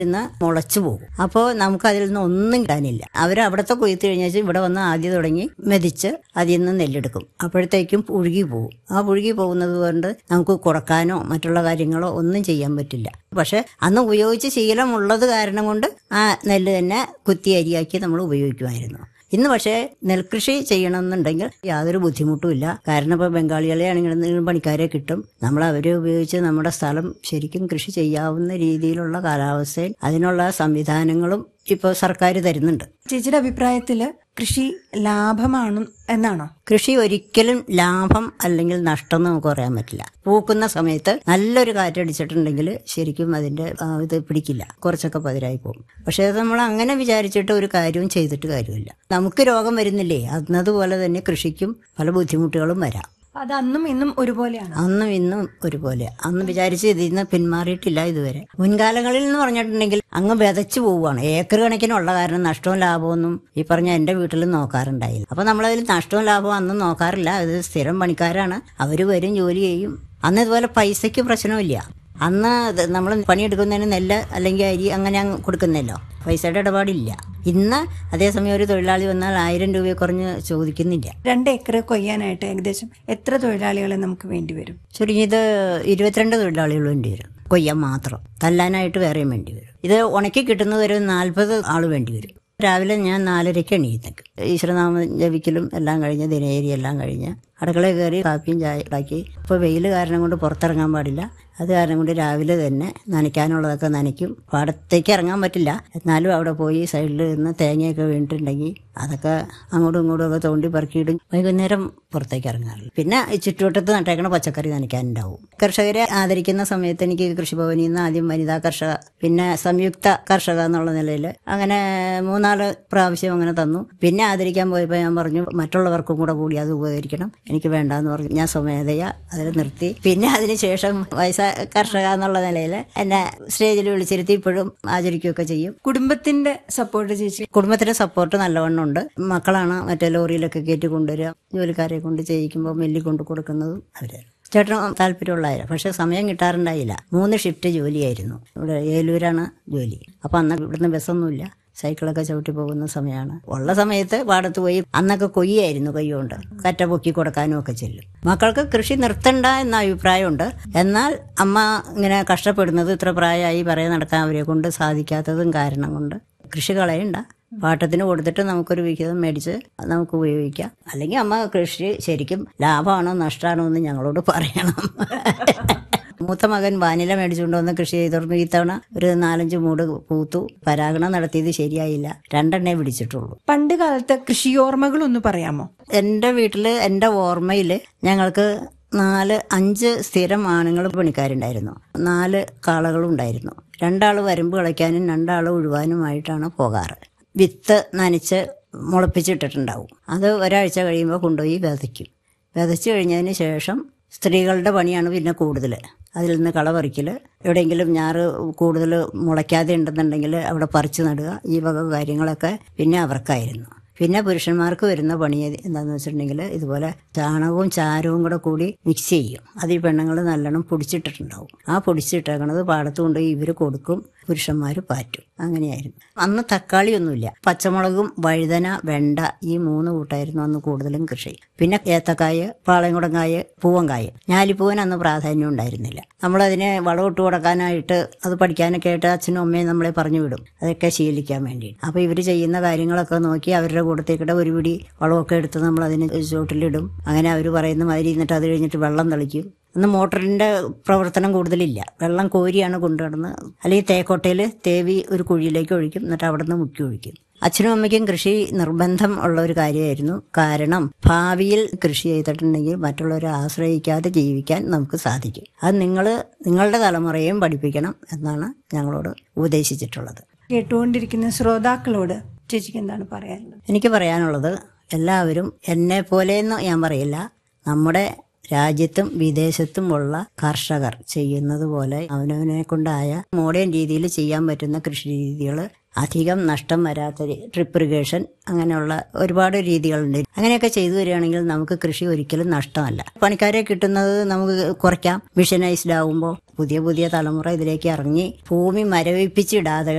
ഇന്ന് മുളച്ചു പോകും അപ്പോൾ നമുക്ക് അതിൽ നിന്ന് ഒന്നും കാണില്ല അവർ അവിടുത്തെ കൊയ്ത്ത് കഴിഞ്ഞാൽ ഇവിടെ വന്ന് ആദ്യം തുടങ്ങി മെതിച്ച് അതിൽ നിന്ന് നെല്ലെടുക്കും അപ്പോഴത്തേക്കും പുഴുകി പോകും ആ പുഴുകി പോകുന്നത് കൊണ്ട് നമുക്ക് കുറക്കാനോ മറ്റുള്ള കാര്യങ്ങളോ ഒന്നും ചെയ്യാൻ പറ്റില്ല പക്ഷെ അന്ന് ഉപയോഗിച്ച് ശീലമുള്ളത് കാരണം കൊണ്ട് ആ നെല്ല് തന്നെ കുത്തി അരിയാക്കി നമ്മൾ ഉപയോഗിക്കുമായിരുന്നു ഇന്ന് പക്ഷേ നെൽകൃഷി ചെയ്യണമെന്നുണ്ടെങ്കിൽ യാതൊരു ബുദ്ധിമുട്ടുമില്ല കാരണം ഇപ്പോൾ ബംഗാളികളെ ആണെങ്കിലും പണിക്കാരെ കിട്ടും നമ്മൾ അവരെ ഉപയോഗിച്ച് നമ്മുടെ സ്ഥലം ശരിക്കും കൃഷി ചെയ്യാവുന്ന രീതിയിലുള്ള കാലാവസ്ഥയിൽ അതിനുള്ള സംവിധാനങ്ങളും ഇപ്പോൾ സർക്കാർ തരുന്നുണ്ട് ചേച്ചിയുടെ അഭിപ്രായത്തില് കൃഷി ലാഭമാണ് എന്നാണോ കൃഷി ഒരിക്കലും ലാഭം അല്ലെങ്കിൽ നഷ്ടം എന്ന് നമുക്ക് പറയാൻ പറ്റില്ല പൂക്കുന്ന സമയത്ത് നല്ലൊരു കാറ്റടിച്ചിട്ടുണ്ടെങ്കിൽ ശരിക്കും അതിന്റെ ആ, ഇത് പിടിക്കില്ല കുറച്ചൊക്കെ പതിരായി പോകും പക്ഷേ അത് നമ്മൾ അങ്ങനെ വിചാരിച്ചിട്ട് ഒരു കാര്യവും ചെയ്തിട്ട് കാര്യമില്ല നമുക്ക് രോഗം വരുന്നില്ലേ എന്നതുപോലെ തന്നെ കൃഷിക്കും പല ബുദ്ധിമുട്ടുകളും വരാം അത് അന്നും ഇന്നും ഒരുപോലെയാണ് അന്നും ഇന്നും ഒരുപോലെ അന്ന് വിചാരിച്ച് ഇതിൽ നിന്ന് പിന്മാറിയിട്ടില്ല ഇതുവരെ മുൻകാലങ്ങളിൽ എന്ന് പറഞ്ഞിട്ടുണ്ടെങ്കിൽ അങ്ങ് വിതച്ചു പോവുകയാണ് ഏക്കർ കണക്കിനുള്ള കാരണം നഷ്ടവും ലാഭമൊന്നും ഈ പറഞ്ഞ എൻ്റെ വീട്ടിൽ നോക്കാറുണ്ടായില്ല അപ്പൊ നമ്മളതിൽ നഷ്ടവും ലാഭവും അന്ന് നോക്കാറില്ല അത് സ്ഥിരം പണിക്കാരാണ് അവർ വരും ജോലി ചെയ്യും അന്ന് ഇതുപോലെ പൈസയ്ക്ക് പ്രശ്നമില്ല അന്ന് നമ്മൾ പണിയെടുക്കുന്നതിന് നെല്ല് അല്ലെങ്കിൽ അരി അങ്ങനെ അങ്ങ് കൊടുക്കുന്നല്ലോ പൈസയുടെ ഇടപാടില്ല ഇന്ന് അതേസമയം ഒരു തൊഴിലാളി വന്നാൽ ആയിരം രൂപയെ കുറഞ്ഞ് ചോദിക്കുന്നില്ല രണ്ട് ഏക്കർ കൊയ്യാനായിട്ട് ഏകദേശം എത്ര തൊഴിലാളികളെ നമുക്ക് വേണ്ടി വരും ചുരുങ്ങിയത് ഇരുപത്തിരണ്ട് തൊഴിലാളികൾ വേണ്ടി വരും കൊയ്യാൻ മാത്രം തല്ലാനായിട്ട് വേറെയും വേണ്ടി വരും ഇത് ഉണക്കി കിട്ടുന്നത് ഒരു നാൽപ്പത് ആൾ വേണ്ടി വരും രാവിലെ ഞാൻ നാലരയ്ക്ക് എണീറ്റേക്ക് ഈശ്വരനാമ ജപിക്കലും എല്ലാം കഴിഞ്ഞ് ദിനേരി എല്ലാം കഴിഞ്ഞ് അടുക്കളയിൽ കയറി കാപ്പിയും ചായ ഉണ്ടാക്കി ഇപ്പോൾ വെയിൽ കാരണം കൊണ്ട് പുറത്തിറങ്ങാൻ പാടില്ല അത് കാരണം കൊണ്ട് രാവിലെ തന്നെ നനയ്ക്കാനുള്ളതൊക്കെ നനയ്ക്കും പാടത്തേക്ക് ഇറങ്ങാൻ പറ്റില്ല എന്നാലും അവിടെ പോയി സൈഡിൽ നിന്ന് തേങ്ങയൊക്കെ വീണിട്ടുണ്ടെങ്കിൽ അതൊക്കെ അങ്ങോട്ടും ഇങ്ങോട്ടും ഒക്കെ തോണ്ടി പെറുക്കിയിടും വൈകുന്നേരം പുറത്തേക്ക് ഇറങ്ങാറില്ല പിന്നെ ഈ ചുറ്റുവട്ടത്ത് നട്ടേക്കണ പച്ചക്കറി നനയ്ക്കാനുണ്ടാവും കർഷകരെ ആദരിക്കുന്ന സമയത്ത് എനിക്ക് കൃഷിഭവനിൽ നിന്ന് ആദ്യം വനിതാ കർഷക പിന്നെ സംയുക്ത കർഷക എന്നുള്ള നിലയിൽ അങ്ങനെ മൂന്നാല് പ്രാവശ്യം അങ്ങനെ തന്നു പിന്നെ ആദരിക്കാൻ പോയപ്പോൾ ഞാൻ പറഞ്ഞു മറ്റുള്ളവർക്കും കൂടെ കൂടി അത് ഉപകരിക്കണം എനിക്ക് വേണ്ടാന്ന് പറഞ്ഞു ഞാൻ സ്വമേധയ അതിൽ നിർത്തി പിന്നെ അതിനുശേഷം വയസ്സ കർഷക എന്നുള്ള നിലയിൽ എന്നെ സ്റ്റേജിൽ വിളിച്ചിരുത്തി ഇപ്പോഴും ആചരിക്കുകയൊക്കെ ചെയ്യും കുടുംബത്തിന്റെ സപ്പോർട്ട് ചേച്ചി കുടുംബത്തിന്റെ സപ്പോർട്ട് നല്ലവണ്ണം ഉണ്ട് മക്കളാണ് മറ്റേ ലോറിയിലൊക്കെ കയറ്റി കൊണ്ടുവരിക ജോലിക്കാരെ കൊണ്ട് ചെയ്യിക്കുമ്പോൾ മെല്ലി കൊണ്ട് കൊടുക്കുന്നതും അവരാണ് ചേട്ടന് താല്പര്യമുള്ളതായിരുന്നു പക്ഷെ സമയം കിട്ടാറുണ്ടായില്ല മൂന്ന് ഷിഫ്റ്റ് ജോലിയായിരുന്നു ഇവിടെ ഏലൂരാണ് ജോലി അപ്പം അന്ന് ഇവിടുന്ന് ബസ്സൊന്നുമില്ല സൈക്കിളൊക്കെ ചവിട്ടി പോകുന്ന സമയമാണ് ഉള്ള സമയത്ത് പാടത്ത് പോയി അന്നൊക്കെ കൊയ്യായിരുന്നു കൈകൊണ്ട് കറ്റ പൊക്കി കൊടുക്കാനും ഒക്കെ ചെല്ലും മക്കൾക്ക് കൃഷി നിർത്തണ്ട എന്ന അഭിപ്രായമുണ്ട് എന്നാൽ അമ്മ ഇങ്ങനെ കഷ്ടപ്പെടുന്നത് ഇത്ര പ്രായമായി പറയാൻ നടക്കാൻ അവരെ കൊണ്ട് സാധിക്കാത്തതും കാരണം കൊണ്ട് കൃഷി കളയണ്ട പാട്ടത്തിന് കൊടുത്തിട്ട് നമുക്കൊരു വിഹിതം മേടിച്ച് നമുക്ക് ഉപയോഗിക്കാം അല്ലെങ്കിൽ അമ്മ കൃഷി ശരിക്കും ലാഭമാണോ നഷ്ടമാണോ എന്ന് ഞങ്ങളോട് പറയണം മൂത്ത മകൻ വാനില മേടിച്ചുകൊണ്ട് വന്ന് കൃഷി ചെയ്തോർന്നു ഇത്തവണ ഒരു നാലഞ്ച് മൂട് പൂത്തു പരാഗണം നടത്തിയത് ശരിയായില്ല രണ്ടെണ്ണേ പിടിച്ചിട്ടുള്ളൂ പണ്ട് കാലത്തെ കൃഷിയോർമ്മകൾ ഒന്ന് പറയാമോ എൻ്റെ വീട്ടിൽ എൻ്റെ ഓർമ്മയിൽ ഞങ്ങൾക്ക് നാല് അഞ്ച് സ്ഥിരം ആണുങ്ങൾ പണിക്കാരുണ്ടായിരുന്നു നാല് കാളകളും ഉണ്ടായിരുന്നു രണ്ടാൾ വരമ്പ് കളിക്കാനും രണ്ടാൾ ഉഴുവാനുമായിട്ടാണ് പോകാറ് വിത്ത് നനച്ച് മുളപ്പിച്ചിട്ടിട്ടുണ്ടാവും അത് ഒരാഴ്ച കഴിയുമ്പോൾ കൊണ്ടുപോയി വിതയ്ക്കും വിതച്ച് കഴിഞ്ഞതിന് ശേഷം സ്ത്രീകളുടെ പണിയാണ് പിന്നെ കൂടുതൽ അതിൽ നിന്ന് കള പറിക്കൽ എവിടെയെങ്കിലും ഞാറ് കൂടുതൽ മുളയ്ക്കാതെ ഉണ്ടെന്നുണ്ടെങ്കിൽ അവിടെ പറിച്ചു നടുക ഈ വക കാര്യങ്ങളൊക്കെ പിന്നെ അവർക്കായിരുന്നു പിന്നെ പുരുഷന്മാർക്ക് വരുന്ന പണി എന്താണെന്ന് വെച്ചിട്ടുണ്ടെങ്കിൽ ഇതുപോലെ ചാണകവും ചാരവും കൂടെ കൂടി മിക്സ് ചെയ്യും അത് ഈ പെണ്ണുങ്ങൾ നല്ലോണം പൊടിച്ചിട്ടിട്ടുണ്ടാവും ആ പൊടിച്ചിട്ടേക്കണത് പാടത്ത് കൊണ്ടുപോയി ഇവർ കൊടുക്കും പുരുഷന്മാർ പാറ്റും അങ്ങനെയായിരുന്നു അന്ന് തക്കാളിയൊന്നുമില്ല പച്ചമുളകും വഴുതന വെണ്ട ഈ മൂന്ന് കൂട്ടായിരുന്നു അന്ന് കൂടുതലും കൃഷി പിന്നെ ഏത്തക്കായ് പാളയംകുടങ്കായ് പൂവങ്കായ് ഞാലിപ്പൂവിന് അന്ന് പ്രാധാന്യം ഉണ്ടായിരുന്നില്ല നമ്മളതിനെ വളമിട്ട് കൊടുക്കാനായിട്ട് അത് പഠിക്കാനൊക്കെ ആയിട്ട് അച്ഛനും അമ്മയും നമ്മളെ പറഞ്ഞു വിടും അതൊക്കെ ശീലിക്കാൻ വേണ്ടി അപ്പോൾ ഇവർ ചെയ്യുന്ന കാര്യങ്ങളൊക്കെ നോക്കി അവരുടെ കൂട്ടത്തേക്കിടെ ഒരു പിടി വളമൊക്കെ എടുത്ത് നമ്മൾ അതിന് ചുവട്ടിലിടും അങ്ങനെ അവർ പറയുന്ന മാതിരി എന്നിട്ട് അത് കഴിഞ്ഞിട്ട് വെള്ളം തളിക്കും അന്ന് മോട്ടറിന്റെ പ്രവർത്തനം കൂടുതലില്ല വെള്ളം കോരിയാണ് കൊണ്ടുനടന്ന് അല്ലെങ്കിൽ തേക്കോട്ടയിൽ തേവി ഒരു കുഴിയിലേക്ക് ഒഴിക്കും എന്നിട്ട് അവിടെ നിന്ന് മുക്കി ഒഴിക്കും അച്ഛനും അമ്മയ്ക്കും കൃഷി നിർബന്ധം ഉള്ള ഒരു കാര്യമായിരുന്നു കാരണം ഭാവിയിൽ കൃഷി ചെയ്തിട്ടുണ്ടെങ്കിൽ മറ്റുള്ളവരെ ആശ്രയിക്കാതെ ജീവിക്കാൻ നമുക്ക് സാധിക്കും അത് നിങ്ങൾ നിങ്ങളുടെ തലമുറയെയും പഠിപ്പിക്കണം എന്നാണ് ഞങ്ങളോട് ഉപദേശിച്ചിട്ടുള്ളത് കേട്ടുകൊണ്ടിരിക്കുന്ന ശ്രോതാക്കളോട് ചേച്ചിക്ക് എന്താണ് പറയാനുള്ളത് എനിക്ക് പറയാനുള്ളത് എല്ലാവരും എന്നെ പോലെയെന്ന് ഞാൻ പറയില്ല നമ്മുടെ രാജ്യത്തും വിദേശത്തും ഉള്ള കർഷകർ ചെയ്യുന്നത് പോലെ അവനവനെ കൊണ്ടായ മോഡേൺ രീതിയിൽ ചെയ്യാൻ പറ്റുന്ന കൃഷി രീതികൾ അധികം നഷ്ടം വരാത്ത ഡ്രിപ്പ് ഇറിഗേഷൻ അങ്ങനെയുള്ള ഒരുപാട് രീതികളുണ്ട് അങ്ങനെയൊക്കെ ചെയ്തു വരികയാണെങ്കിൽ നമുക്ക് കൃഷി ഒരിക്കലും നഷ്ടമല്ല പണിക്കാരെ കിട്ടുന്നത് നമുക്ക് കുറയ്ക്കാം മിഷനൈസ്ഡ് ആകുമ്പോൾ പുതിയ പുതിയ തലമുറ ഇതിലേക്ക് ഇറങ്ങി ഭൂമി മരവിപ്പിച്ചിടാതെ